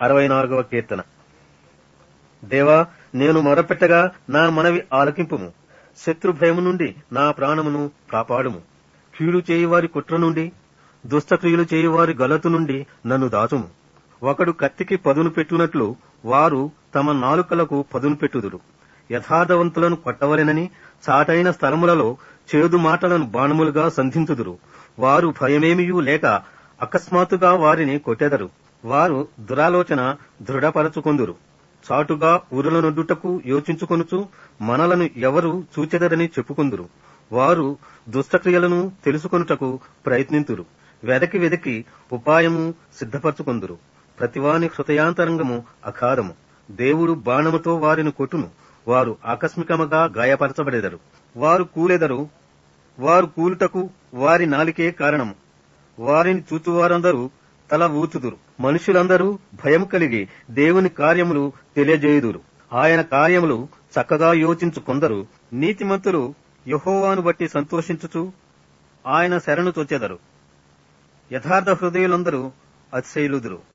అరవై నాలుగవ కీర్తన దేవా నేను మొరపెట్టగా నా మనవి ఆలకింపుము శత్రు భయము నుండి నా ప్రాణమును కాపాడుము కీడు చేయువారి కుట్ర నుండి దుష్టక్రియలు చేయువారి గలతు నుండి నన్ను దాచుము ఒకడు కత్తికి పదును పెట్టునట్లు వారు తమ నాలుకలకు పదును పెట్టుదురు యథార్థవంతులను కొట్టవలెనని చాటైన స్థలములలో చేదు మాటలను బాణములుగా సంధించుదురు వారు భయమేమియూ లేక అకస్మాత్తుగా వారిని కొట్టెదరు వారు దురాలోచన దృఢపరచుకొందురు చాటుగా ఉరుల నొడ్డుటకు యోచించుకొనుచు మనలను ఎవరు చూచెదరని చెప్పుకొందురు వారు దుష్టక్రియలను తెలుసుకొనుటకు ప్రయత్నింతురు వెదకి వెదకి ఉపాయము సిద్ధపరచుకొందురు ప్రతివాని హృదయాంతరంగము అఖారము దేవుడు బాణముతో వారిని కొట్టును వారు ఆకస్మికముగా గాయపరచబడెదరు వారు కూలెదరు వారు కూలుటకు వారి నాలికే కారణము వారిని చూచువారందరూ తల ఊచుదురు మనుషులందరూ భయం కలిగి దేవుని కార్యములు తెలియజేయుదురు ఆయన కార్యములు చక్కగా యోచించు కొందరు నీతిమంతులు యహోవాను బట్టి సంతోషించుచు ఆయన శరణు చొచ్చెదరు యథార్థ హృదయులందరూ అతిశైలుదురు